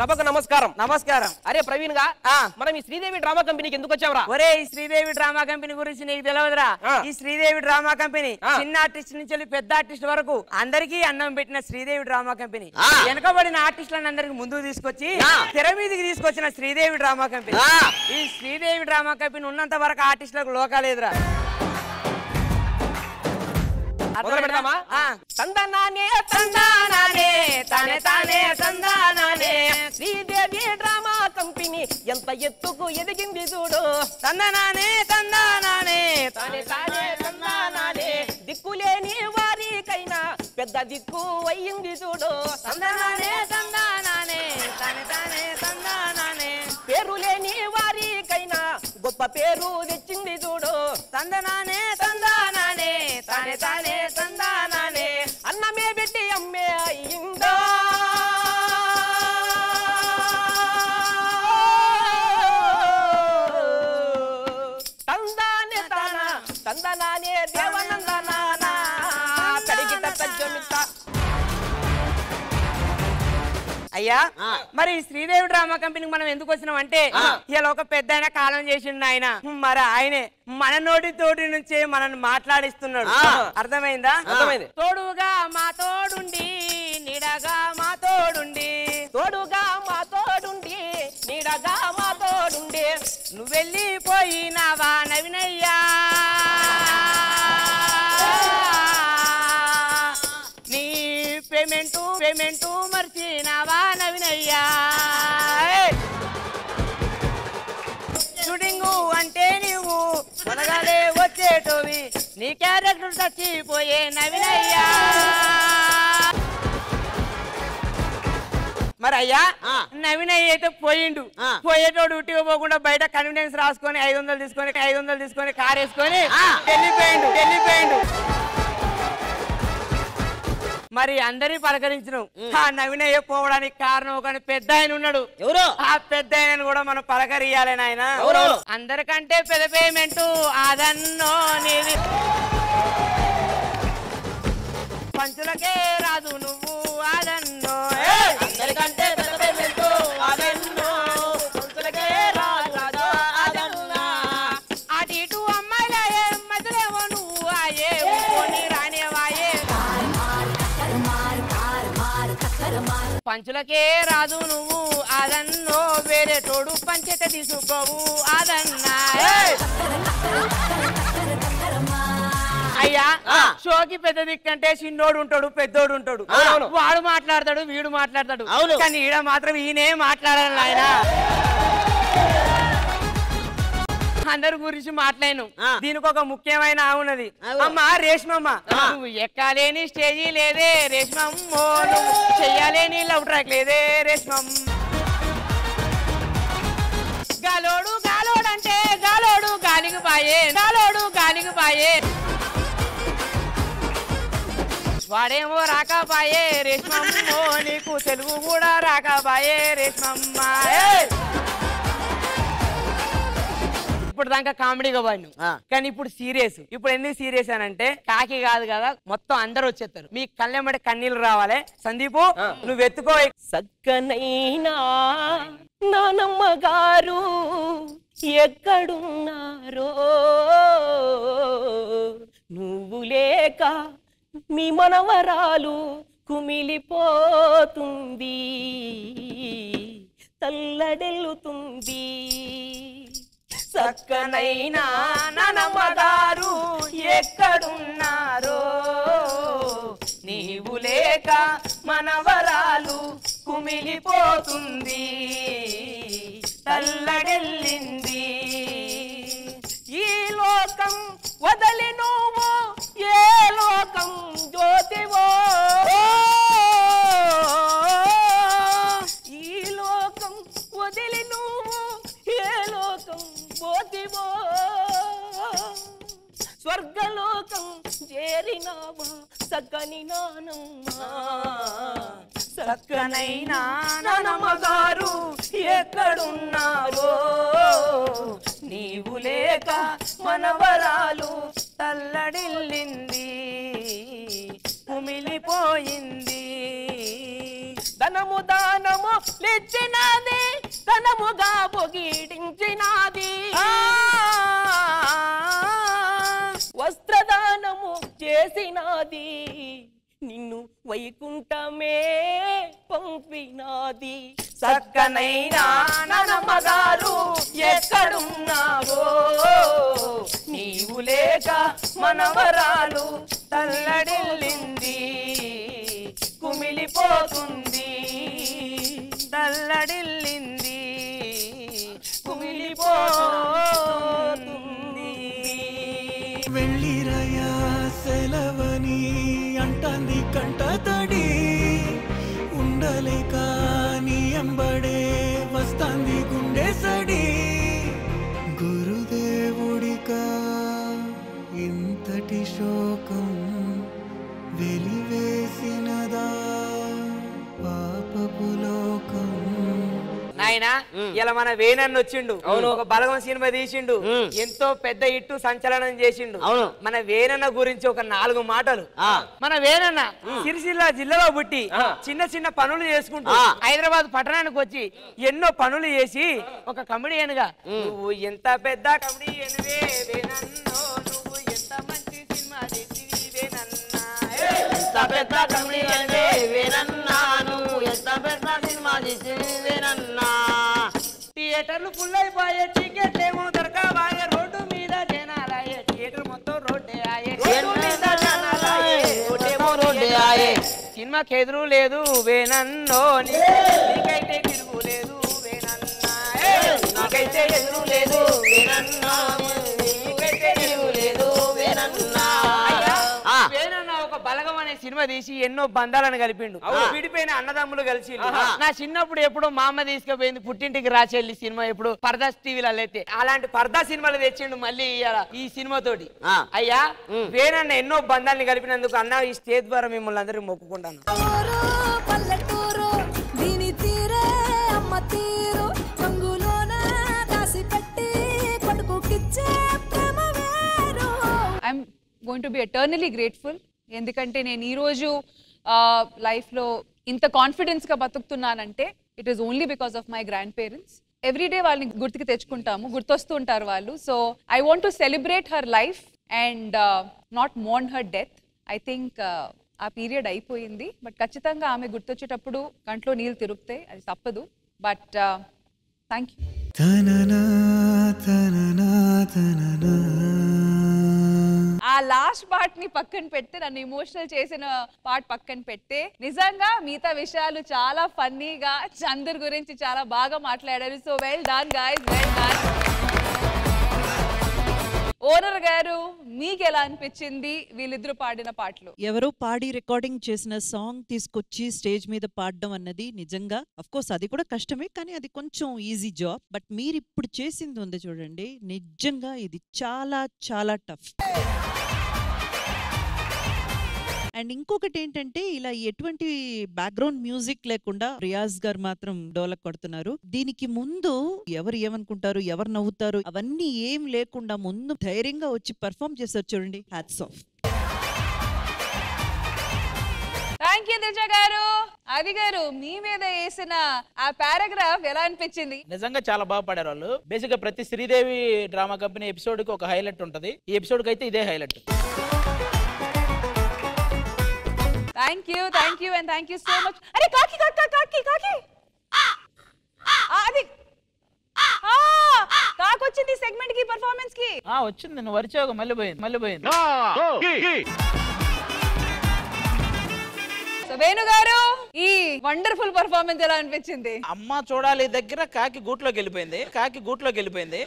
సభకు నమస్కారం నమస్కారం అరే ప్రవీణ్ గా ఆ. మనం ఈ శ్రీదేవి డ్రామా కంపెనీకి ఎందుకు వచ్చావురా ఒరే ఈ శ్రీదేవి డ్రామా కంపెనీ గురించి నీకు తెలియదురా ఆ. ఈ శ్రీదేవి డ్రామా కంపెనీ ఆ. చిన్న ఆర్టిస్ట్ నుంచి వెళ్ళి పెద్ద ఆర్టిస్ట్ వరకు అందరికీ అన్నం పెట్టిన శ్రీదేవి డ్రామా కంపెనీ ఆ. వెనకబడిన ఆర్టిస్టులను అందరికి ముందుకు తీసుకొచ్చి ఆ. తెర మీదకి తీసుకొచ్చిన శ్రీదేవి డ్రామా కంపెనీ ఆ. ఈ శ్రీదేవి డ్రామా కంపెనీ ఉన్నంత వరకు ఆర్టిస్టులకు లోకాలేదురా మొదలు పెడదామా ఆ. తందనానే తందానానే, తానే తానే తందానానే. శ్రీదేవి డ్రామా కంపెనీ ఎంత ఎత్తుకు ఎదిగింది చూడు తందనానే తందానానే తానే తానే తందనానే దిక్కులేని వారికైనా పెద్ద దిక్కు అయ్యింది చూడు తందనానే తందానానే తానే తానే తందానానే పేరు లేని వారికైనా గొప్ప పేరు తెచ్చింది చూడు తందనానే తందానానే తానే తానే తందానానే అన్నమే పెట్టి అమ్మే అయ్యిందో తందానే తాన తందనానే దేవనందనాన తడిగిట తజ్జమిత అయ్యా ఆ. మరి ఈ శ్రీదేవి డ్రామా కంపెనీకి మనం ఎందుకు వచ్చినాం అంటే ఆ. ఇలా ఒక పెద్ద ఆయన కాలం చేసిండు ఆయన మరి ఆయనే మన నోటి తోటి నుంచే మనల్ని మాట్లాడిస్తున్నాడు ఆ. అర్థమైందా అర్థమైంది. తోడుగా మా తోడుండి నీడగా మా తోడుండి తోడుగా మా తోడుండి నీడగా మా తోడుండి నువ్వు వెళ్ళిపోయినావా నవినయ్యా నీ పేమెంటు పేమెంటు మర్చినావా నవినయ్యా షూటింగు అంటే నీవు మొదగాలే వచ్చేటోవి నీ క్యారెక్టర్ చచ్చిపోయే నవినయ్యా మరి అయ్యా ఆ. నవీన్ అయ్య అయితే పోయిండు ఆ. పోయేటోడు ఉట్టిగా పోకుండా బయట కన్వీనియన్స్ రాసుకొని ఐదు వందలు తీసుకొని ఐదు వందలు తీసుకొని కార్ వేసుకొని ఆ. వెళ్ళిపోయిండు వెళ్ళిపోయిండు మరి అందరి పలకరించను ఆ నవీన్ అయ్య పోవడానికి కారణం ఒక పెద్ద ఆయన ఉన్నాడు ఎవరు ఆ పెద్ద ఆయనను కూడా మనం పలకరియాలి నాయన ఎవరెవరు? అందరికంటే పెద్ద పేమెంట్ అదన్నో నీది పంచులకే రాదు నువ్వు అదన్నో ఏయ్! అందరికంటే పెద్ద పేమెంట్ అదన్నో పంతులకే రాజా అదన్నా అటు ఇటు అమ్మాయిలాయే మధ్యలేవో నువ్వు ఆయే కొని రానేవాయే పంచులకే రాదు నువ్వు అదన్నో వేరే తోడు పంచట తీసుకోవు అదన్నా ఏయ్! అయ్యా ఆ. షోకి పెద్ద దిక్కంటే చిన్నోడు ఉంటాడు పెద్దోడు ఉంటాడు అవునవును. వాడు మాట్లాడతాడు వీడు మాట్లాడతాడు అవును. కానీ ఈడ మాత్రం ఈయనే మాట్లాడాలి ఆయన అందరి గురించి మాట్లాడను ఆ. దీనికి ఒక ముఖ్యమైన ఆవు ఉన్నది అవును. అమ్మా రేష్మమ్మ ఆ. నువ్వు ఎక్కాలేని స్టేజీ లేదే రేష్మమ్మో నువ్వు చెయ్యాలేని లవ్ ట్రాక్ లేదే రేష్మమ్మ గాలోడు గాలోడంటే గాలోడు గాలికి పాయే గాలోడు గాలికి పాయే వాడేమో రాకపాయే రేష్మమ్మో నీకు తెలుగు కూడా రాకపాయే రేష్మమ్మ ఏయ్! ఇప్పుడు దాకా కామెడీగా వాడిను ఆ. కానీ ఇప్పుడు సీరియస్ ఇప్పుడు ఎందుకు సీరియస్ అని అంటే కాకి కాదు కదా మొత్తం అందరు వచ్చేస్తారు మీ కళ్ళెమ్మడి కన్నీళ్ళు రావాలి సందీపు ఆ. నువ్వు ఎత్తుకో సక్కనైనా నానమ్మ గారు ఎక్కడున్నారో నువ్వు లేక మీ మనవరాలు కుమిలిపోతుంది తల్లడెల్లుతుంది సక్కనైనా నానమ్మ గారు ఎక్కడున్నారో నీవు లేక మనవరాలు కుమిలిపోతుంది తల్లడెల్లింది ఈ లోకం వదలి నువ్వు ఏ లోకం జ్యోతివో ఈ లోకం వదిలి నువ్వు ఏ లోకం పోతివో స్వర్గలోకం చేరినావా సక్కని నానమ్మా సక్కనైనా నానమ్మగారు ఎక్కడున్నారో నీవు లేక మనవరాలు తల్లడిల్లింది కుమిలిపోయింది ధన ధనము దానము లిచ్చినది ధనముగా పొగిడించినది వస్త్రదానము చేసినది నిన్ను వైకుంఠమే పంపినాది సక్కనైనా ననమగారు ఎక్కడున్నావో నీవు లేక మనవరాలు తల్లడిల్లింది కుమిలిపోతుంది తల్లడిల్లింది కుమిలిపోతుంది వెళ్ళిరయా సెలవని అంటాంది కంట తడి ఉండలేక నీ ఎంబడే వస్తాంది గుండె సడి గురుదేవుడికా ఇంతటి శోకం వెలివేసినదా పాపపు లోకం నాయన ఇలా మన వేణన్న వచ్చిండు ఒక బలగం సినిమా తీసిండు ఎంతో పెద్ద ఇట్టు సంచలనం చేసిండు అవును. మన వేణన్న గురించి ఒక నాలుగు మాటలు ఆ. మన వేణన్న సిరిసిల్ల జిల్లాలో పుట్టి చిన్న చిన్న పనులు చేసుకుంటూ ఆ. హైదరాబాద్ పట్టణానికి వచ్చి ఎన్నో పనులు చేసి ఒక కమెడియన్ గా నువ్వు ఎంత పెద్ద కమెడియన్ వేణన్నో నువ్వు ఎంత మంచి సినిమా చేసివి వేణన్నా ఏ! ఎంత పెద్ద కమిడియన్ వేనన్నా నువ్వు ఎంత పెద్ద సినిమా తీసి వేనన్నా థియేటర్లు ఫుల్ అయిపోయే టికెట్ ఏమో దొరకబాయే రోడ్డు మీద జనాలాయే థియేటర్ మొత్తం రోడ్డే ఆయే రోడ్డు మీద జనాలాయే రోడ్డేమో రోడ్డే ఆయే సినిమాకి ఎదురు లేదు వేనన్నో నీ- నీకైతే తిరుగు లేదు వేనన్నా ఏ! నాకైతే ఎదురు లేదు వేనన్నా నీకైతే తిరుగు లేదు వేనన్నా అయ్యా, ఆ. వేనన్న ఒక బలగం అనే సినిమా తీసి ఎన్నో బంధాలను కలిపిండు విడిపోయిన అన్నదమ్ములు కలిసి నా చిన్నప్పుడు ఎప్పుడో మా అమ్మ తీసుకుపోయింది పుట్టింటికి రాచెల్లి సినిమా ఎప్పుడు పరదా టీవీలో అయితే అలాంటి పరదా సినిమాలు తెచ్చిండు మళ్ళీ ఇయ్యాల ఈ సినిమా తోటి ఆ. అయ్యా వేనన్న ఎన్నో బంధాలను కలిపినందుకు అన్న ఈ స్టేజ్ ద్వారా మిమ్మల్ని అందరికీ మొక్కుకుంటాను ఊరు పల్లెటూరు దీని తీరే అమ్మ తీరు రంగులోన దాసి పెట్టి కొడుకుకిచ్చే ప్రేమ వేరు I'm going to be eternally grateful ఎందుకంటే నేను ఈరోజు లైఫ్లో ఇంత కాన్ఫిడెన్స్గా బతుకుతున్నానంటే it is only because of my grandparents everyday వాళ్ళని గుర్తుకి తెచ్చుకుంటాము గుర్తొస్తూ ఉంటారు వాళ్ళు so I want to celebrate her life and not mourn her death I think ఆ పీరియడ్ అయిపోయింది బట్ ఖచ్చితంగా ఆమె గుర్తొచ్చేటప్పుడు కంట్లో నీళ్ళు తిరుగుతాయి అది తప్పదు బట్ థ్యాంక్ యూ తననా తననా తననా ఆ లాస్ట్ పార్ట్ ని పక్కన పెడితే నన్ను ఇమోషనల్ చేసిన పార్ట్ పక్కన పెడితే నిజంగా మిగతా విషయాలు చాలా ఫన్నీగా చందర్ గురించి చాలా బాగా మాట్లాడారు so well done guys well done owner గారు మీకు ఎలా అనిపించింది వీళ్ళిద్దరు పాడిన పాటలు ఎవరో పాడి రికార్డింగ్ చేసిన సాంగ్ తీసుకొచ్చి స్టేజ్ మీద పాడడం అన్నది నిజంగా అఫ్ కోర్స్ అది కూడా కష్టమే కానీ అది కొంచెం ఈజీ జాబ్ బట్ మీరు ఇప్పుడు చేసింది ఉంది చూడండి నిజంగా ఇది చాలా చాలా టఫ్ అండ్ ఇంకొకటి ఏంటంటే ఇలా ఎటువంటి బ్యాక్గ్రౌండ్ మ్యూజిక్ లేకుండా రియాజ్ గారు మాత్రం డోలక్ కొడుతున్నారు దీనికి ముందు ఎవరు ఏమనుకుంటారు ఎవరు నవ్వుతారు అవన్నీ ఏం లేకుండా ముందు ధైర్యంగా వచ్చి పర్ఫామ్ చేశారు చూడండి hats off thank you Disha గారు అది గారు మీ మీద వేసిన ఆ పారాగ్రాఫ్ ఎలా అనిపించింది నిజంగా చాలా బాగా పాడారు వాళ్ళు బేసిక్ గా ప్రతి శ్రీదేవి డ్రామా కంపెనీ ఎపిసోడ్ కి ఒక హైలైట్ ఉంటది ఈ ఎపిసోడ్ కి అయితే ఇదే highlight thank you thank you and thank you so much అరే కాకి కాకి కాకి కాకి ఆ, అది ఆ, కాకి వచ్చింది సెగ్మెంట్ కి పర్ఫార్మెన్స్ కి ఆ వచ్చింది నువ్వు వరిచావు మళ్ళీ పోయింది మళ్ళీ పోయింది సో వేణు గారు ఈ వండర్ఫుల్ పర్ఫార్మెన్స్ ఎలా అనిపించింది అమ్మ చూడాలి దగ్గర కాకి గూట్లోకి వెళ్ళిపోయింది కాకి గూట్లోకి వెళ్ళిపోయింది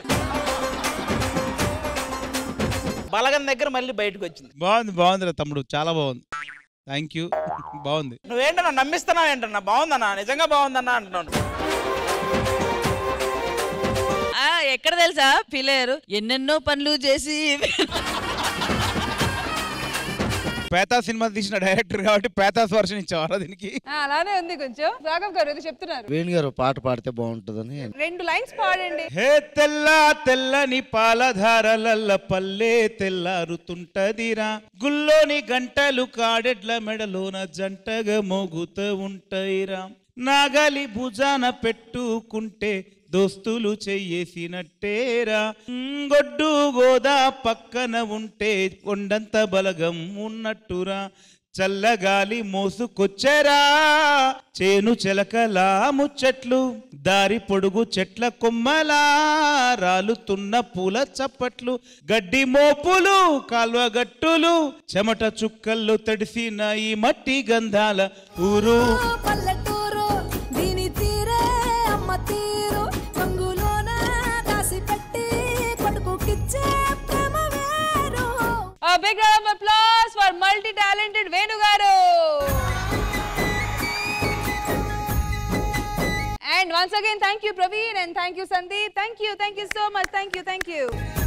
బలగం దగ్గర మళ్ళీ బయటకు వచ్చింది బాగుంది బాగుంది తమ్ముడు చాలా బాగుంది థ్యాంక్ యూ బాగుంది నువ్వేంటన్నా నమ్మిస్తున్నావు ఏంటన్నా బాగుందన్నా నిజంగా బాగుందన్నా అంటున్నాను ఆ, ఎక్కడ తెలుసా పిల్లలు ఎన్నెన్నో పనులు చేసి పేతా సినిమా తీసిన డైరెక్టర్ కాబట్టి పేతాస్ వర్షన్ ఇచ్చావారా దీనికి ఆ, అలానే ఉంది కొంచెం రాఘవ్ గారు ఏదో చెప్తున్నారు వేణు గారు పాట పాడితే బాగుంటుందని రెండు లైన్స్ పాడండి హే తెల్ల తెల్లని పాలధారలల్ల పల్లె తెల్లారుతుంటదిరా గుల్లోని గంటలు కాడెడ్ల మెడలోన జంటగా మోగుతూ ఉంటాయిరా నాగలి భుజాన పెట్టుకుంటే దోస్తులు చెయ్యేసినట్టేరా ఉమ్, గొడ్డు గోదా పక్కన ఉంటే కొండంత బలగం ఉన్నట్టురా చల్లగాలి మోసుకొచ్చెరా చేను చెలకలా ముచ్చట్లు దారి పొడుగు చెట్ల కొమ్మలా రాలుతున్న పూల చప్పట్లు గడ్డి మోపులు కాల్వగట్టులు చెమట చుక్కల్లో తడిసిన ఈ మట్టి గంధాల ఊరు పల్లెటూరు దీని తీరే అమ్మ తీరు రంగులోన దాసి పెట్టి కొడుకుకిచ్చే ప్రేమ వేరు A big round of applause for multi-talented Venu garu. And once again, thank you, Praveen, and thank you, Sandeep. Thank you, thank you so much. Thank you, thank you.